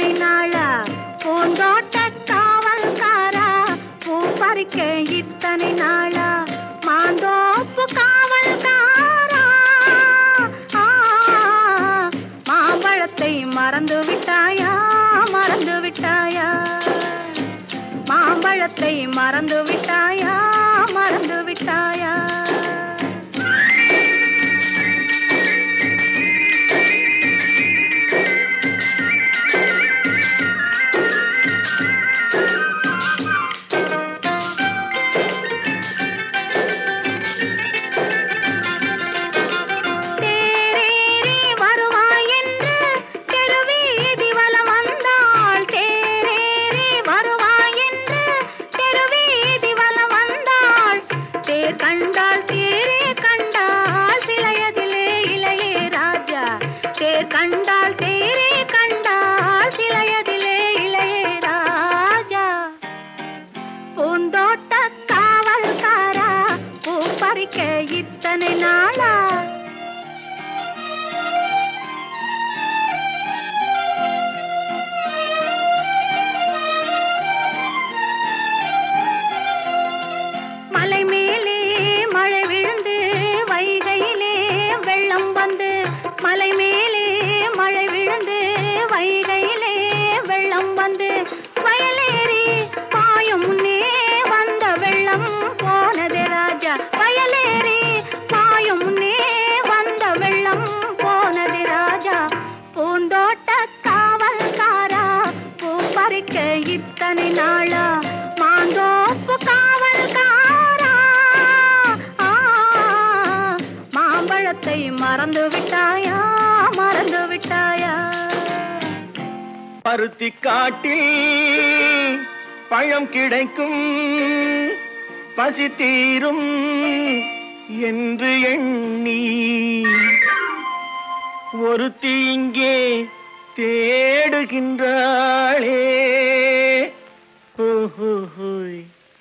இத்தனை நாளா பூந்தோட்ட காவல்காரா பூ பறிக்க இத்தனை நாளா மாந்தோப்பு காவல்காரா ஆ, மாம்பழத்தை மறந்து விட்டாயா மறந்து விட்டாயா மாம்பழத்தை மறந்து விட்டாயா மறந்து விட்டாயா தேரேறி வருவாய் என்று தெருவீதி வலம் வந்தாள் தேரேறி வருவாய் என்று தெருவீதி வலம் வந்தாள் தேர் கண்டாள் தேரே கண்டாள் சிலையதிலே இளையே ராஜா தேர் கண்டாள் தேரே கண்டாள் சிலையதிலே இளையே ராஜா பூந்தோட்ட காவல்காரா பூ பறிக்க இத்தனை நாளா மலை மேலே மழை விழுந்து வைகையிலே வெள்ளம் வந்து மலை மேலே மழை விழுந்து வைகையிலே வெள்ளம் வந்து வயலேறி பாயும் முன்னே வந்த வெள்ளம் போனது ராஜா வயலேறி பாயும் முன்னே வந்த வெள்ளம் போனது ராஜா பூந்தோட்ட காவல்காரா பூ பறிக்க இத்தனை நாளா மாந்தோப்பு காவல்காரா ஆ, மாம்பழத்தை மறந்து விட்டாயா மறந்து விட்டாயா பருத்தி காட்டில் பழம் கிடைக்கும் பசி தீரும் என்று எண்ணி ஒருத்தி இங்கே தேடுகின்றாளே ஹூஹூஹூய்.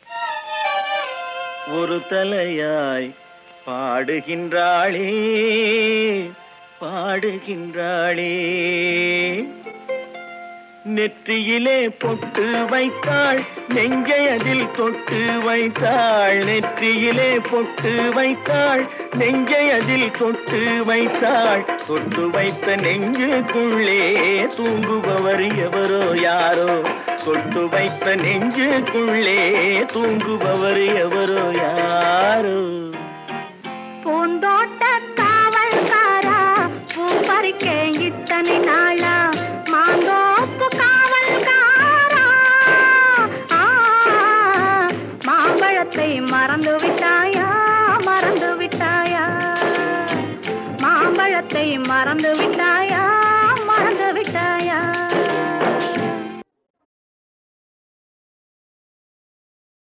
ஒரு தலையாய் பாடுகின்றாளே பாடுகின்றாளே நெற்றியிலே பொட்டு வைத்தாள் நெஞ்சை அதில் தொட்டு வைத்தாள் நெற்றியிலே பொட்டு வைத்தாள் நெஞ்சை அதில் தொட்டு வைத்தாள் தொட்டு வைத்த நெஞ்சுக்குள்ளே தூங்குபவர் எவரோ யாரோ தொட்டு வைத்த நெஞ்சுக்குள்ளே தூங்குபவர் எவரோ யாரோ பூந்தோட்ட காவல்காரா பூ பறிக்க இத்தனை நாளா மாந்தோப்பு காவல்காரா ஆ, மாம்பழத்தை மறந்து விட்டாயா மறந்து விட்டாயா மாம்பழத்தை மறந்து விட்டாயா மறந்து விட்டாயா